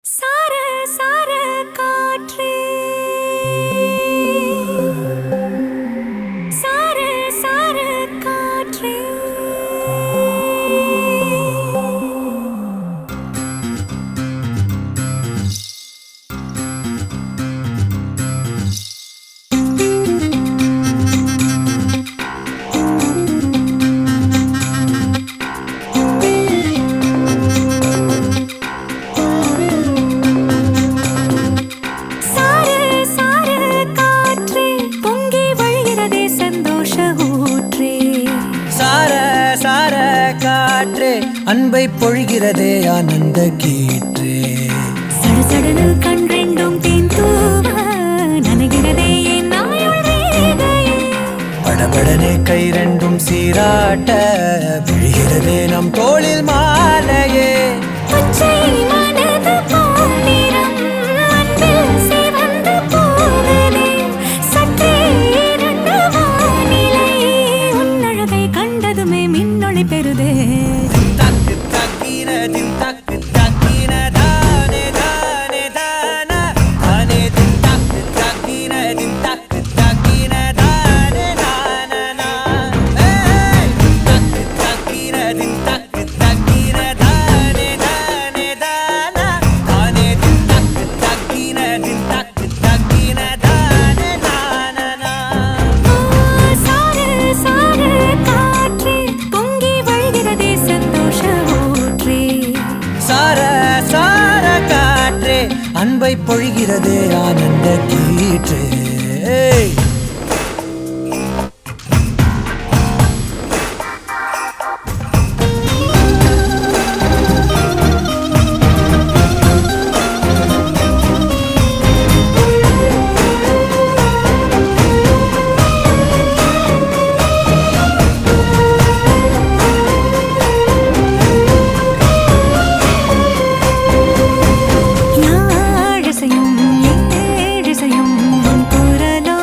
சார சார காற்றே சார சார காற்றே சார சார காற்றே பொங்கி வழிகிறதே சந்தோஷ ஊற்றே சார சார காற்றே அன்பை பொழிகிறதே ஆனந்த கீற்றே சடசடனு கண் ரெண்டும் தேன் தூவ நனைகிறதே என் நாயுள் ரேகையே படபடனே கை ரெண்டும் சீராட்ட விழுகிறதே நம் தோளில் மாலையே பச்சை மனது பொன்னிறம் அன்பில் சிவந்து போகுதே சற்றே இருண்ட வானிலை உன் அழகை கண்டதுமே மின்னொளி பெறுதே தக்கு தக்கின தின் தக்கு தக்கின தானே தானே தானா தானே தின் தக்கு தக்கின தின் தக்கு தக்கின தானே நானா ஏய் தக்கு தக்கின தின் தக்கு தக்கின தானே தானே தானா தானே தின் தக்கு தக்கின தின் தக்கு தக்கின தானே நானா சார சார காற்றே பொங்கி வழிகிறதே சந்தோஷ ஊற்றே சார சார காற்றே அன்பை பொழிகிறதே ஆனந்த கீற்றே ஏய். யாழிசையும் ஏழிசையும் உன் குரலோ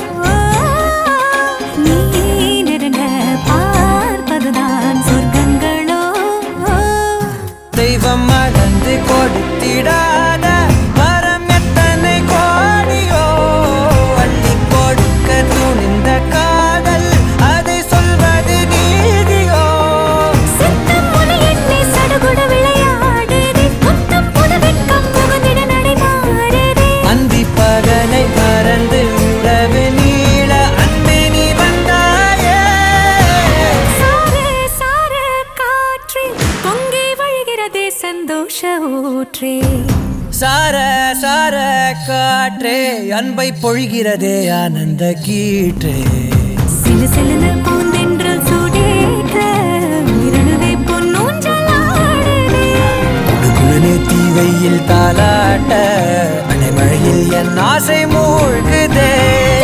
நீ நெருங்க பார்ப்பதுதான் சொர்க்கங்களோ தெய்வம் மறந்து கொடுத்திடாத வரம் எத்தனை கோடியோ அள்ளி கொடுக்க துணிந்த காதல் அதை சொல்வது நீதியோ சித்தம் உனை எண்ணி சடுகுட விளையாடுதே முத்தம் புது வெட்கம் புகுந்திட நடை மாறுதே அந்தி பகலை மறந்து உறவு நீள அன்பே நீ வந்தாயே சார சார காற்றே பொங்கி வழிகிறதே சந்தோஷ ஊற்றே சார சார காற்றே அன்பை பொழிகிறதே ஆனந்த கீற்றே சிலு சிலுன்னு பூந்தென்றல் சூடேற்ற உயிரணுவே பொன்னூஞ்சலாடுதே குடுகுடுனே தீ வெயில் தாலாட்ட அணைமழையில் என் ஆசை மூழ்குதே